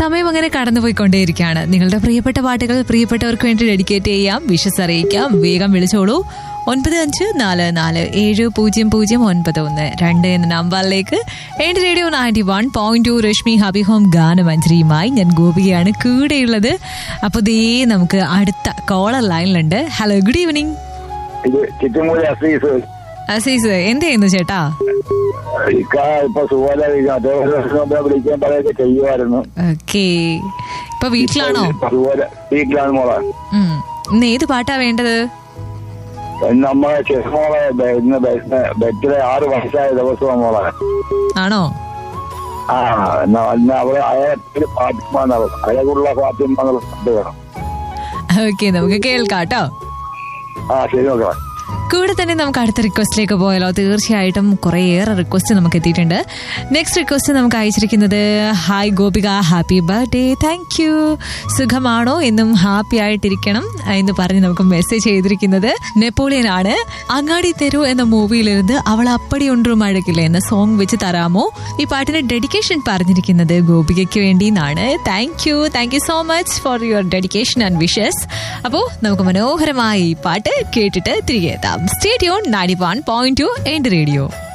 സമയം അങ്ങനെ കടന്നുപോയിക്കൊണ്ടേയിരിക്കുകയാണ് നിങ്ങളുടെ പ്രിയപ്പെട്ട പാട്ടുകൾ പ്രിയപ്പെട്ടവർക്ക് വേണ്ടി ഡെഡിക്കേറ്റ് ചെയ്യാം വിഷസ് അറിയിക്കാം വേഗം വിളിച്ചോളൂ ഒൻപത് അഞ്ച് നാല് നാല് ഏഴ് പൂജ്യം പൂജ്യം ഒൻപത് ഒന്ന് രണ്ട് എന്ന നമ്പറിലേക്ക് എന്റെ radio ninety one point two രശ്മി ഹബി ഹോം ഗാനമഞ്ജരിയുമായി ഞാൻ ഗോപികയാണ് കൂടെയുള്ളത് അപ്പോൾ ദേ നമുക്ക് അടുത്ത കോളർ ലൈനിലുണ്ട് ഹലോ ഗുഡ് ഈവനിങ് ഇത് ചിറ്റമൂരി അസീസ് അസീസ് എന്ത് ചെയ്യുന്നു ചേട്ടാ ഇക്ക ഇപ്പൊ സുഖമില്ലാതിരിക്കും അതേ ഒരു വർഷം മുമ്പേ വിളിക്കാൻ പറയുകയൊക്കെ ചെയ്യുമായിരുന്നു ഓക്കേ ഇപ്പൊ വീട്ടിലാണോ ഇപ്പൊ സുഖമില്ല വീട്ടിലാണ് മോളെ ഉം. ഇന്ന് ഏത് പാട്ടാ വേണ്ടത് ഇന്ന് നമ്മളെ ചെറുമോളെ ബെ- ഇന്ന് ബെറ്റിലെ ആറ് വയസ്സായ ദിവസമാണ് മോളെ ആണോ ആ എന്നാ അന്ന് അവളെ അയാൾ ഫാത്തിമ എന്നാണ് അയാൾക്കുള്ള ഫാത്തിമ എന്നുള്ള പാട്ട് വേണം ഓക്കെ നമുക്ക് കേൾക്കാം കേട്ടോ ആ ശരി നോക്കാം കൂടെ തന്നെ നമുക്ക് അടുത്ത റിക്വസ്റ്റിലേക്ക് പോയാലോ തീർച്ചയായിട്ടും കുറേയേറെ റിക്വസ്റ്റ് നമുക്ക് എത്തിയിട്ടുണ്ട് നെക്സ്റ്റ് റിക്വസ്റ്റ് നമുക്ക് അയച്ചിരിക്കുന്നത് hi Gopika happy birthday thank you സുഖമാണോ എന്നും ഹാപ്പി ആയിട്ടിരിക്കണം എന്ന് പറഞ്ഞ് നമുക്ക് മെസ്സേജ് ചെയ്തിരിക്കുന്നത് നെപ്പോളിയൻ ആണ് അങ്ങാടി തെരു എന്ന മൂവിയിലിருந்து അവൾ അപ്പടി ഒன்று മഴക്കില്ല എന്ന സോങ് വെച്ച് തരാമോ ഈ പാട്ടിന് ഡെഡിക്കേഷൻ പറഞ്ഞിരിക്കുന്നത് ഗോപികയ്ക്ക് വേണ്ടി എന്നാണ് thank you thank you so much for your dedication and wishes അപ്പോൾ നമുക്ക് മനോഹരമായി ഈ പാട്ട് കേട്ടിട്ട് തിരികെ എത്താം സ്റ്റേഡിയോൺ ninety one point two and radio